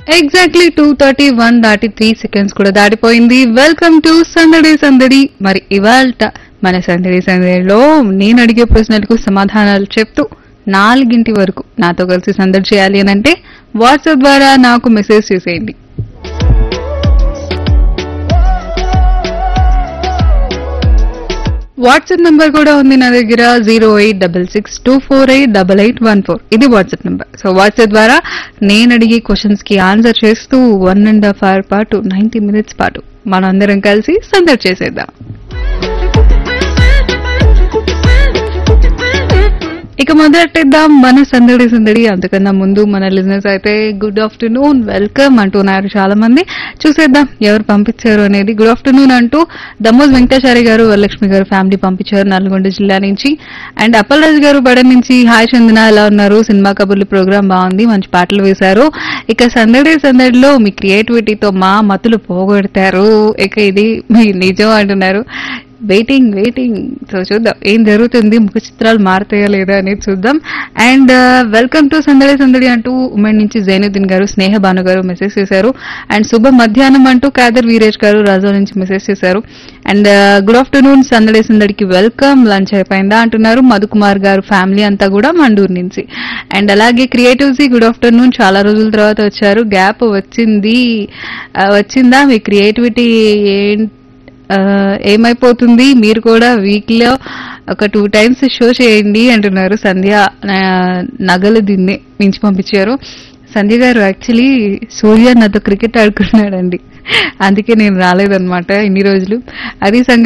exactly two thirty one దాటి three seconds కూడా దాటిపోయింది వెల్కమ్ టు సందడి సందడి మరి ఇవాళ మన సందడి సందడిలో నేను అడిగే ప్రశ్నలకు సమాధానాలు చెప్తూ నాలుగింటి వరకు నాతో కలిసి సందడి చేయాలి అని అంటే వాట్సాప్ ద్వారా నాకు మెసేజ్ చేసేయండి వాట్సాప్ నంబర్ కూడా ఉంది నా దగ్గర zero eight double six two four eight double eight one four ఇది వాట్సాప్ నంబర్ సో వాట్సాప్ ద్వారా నేను అడిగే క్వశ్చన్స్ కి ఆన్సర్ చేస్తూ వన్ అండ్ హాఫ్ అవర్ పాటు నైన్టీ మినిట్స్ పాటు మనందరం కలిసి సందడి చేసేద్దాం ఇక మొదలెట్టేద్దాం మన సందడి సందడి అంతకన్నా ముందు మన లిజినెస్ అయితే గుడ్ ఆఫ్టర్నూన్ వెల్కమ్ అంటున్నారు చాలా మంది చూసేద్దాం ఎవరు పంపించారు అనేది గుడ్ ఆఫ్టర్నూన్ అంటూ దమ్మోజ్ వెంకటాచారి గారు వరలక్ష్మి గారు ఫ్యామిలీ పంపించారు నల్గొండ జిల్లా నుంచి అండ్ అప్పలరాజు గారు బడ నుంచి హాయ్ చందన ఎలా ఉన్నారు సినిమా కబుర్లు ప్రోగ్రామ్ బాగుంది మంచి పాటలు వేశారు ఇక సందడి సందడిలో మీ క్రియేటివిటీతో మా మతులు పోగొడతారు ఇక ఇది మీ నిజం అంటున్నారు వెయిటింగ్ వెయిటింగ్ సో చూద్దాం ఏం జరుగుతుంది ముఖ చిత్రాలు మారుతాయా లేదా అనేది చూద్దాం అండ్ వెల్కమ్ టు సందడి సందడి అంటూ ఉమెన్ నుంచి జైనుద్దీన్ గారు స్నేహ భాను గారు మెసేజ్ చేశారు అండ్ శుభ మధ్యాహ్నం అంటూ కాదర్ వీరేష్ గారు రాజా నుంచి మెసేజ్ చేశారు అండ్ గుడ్ ఆఫ్టర్నూన్ సందడి సందడికి వెల్కమ్ లంచ్ అయిపోయిందా అంటున్నారు మధుకుమార్ గారు ఫ్యామిలీ అంతా కూడా మండూరు నుంచి అండ్ అలాగే క్రియేటివ్సీ గుడ్ ఆఫ్టర్నూన్ చాలా రోజుల తర్వాత వచ్చారు గ్యాప్ వచ్చింది ఆ, వచ్చిందా మీ క్రియేటివిటీ ఏంటి ఆ, ఏమైపోతుంది మీరు కూడా వీక్ లో ఒక టూ టైమ్స్ షో చేయండి అంటున్నారు సంధ్య ఆ, నగలు దీన్ని మించి పంపించారు సంధ్య గారు యాక్చువల్లీ సూర్య నాతో క్రికెట్ ఆడుకున్నాడండి అందుకే నేను రాలేదన్నమాట ఇన్ని రోజులు అది సంగతి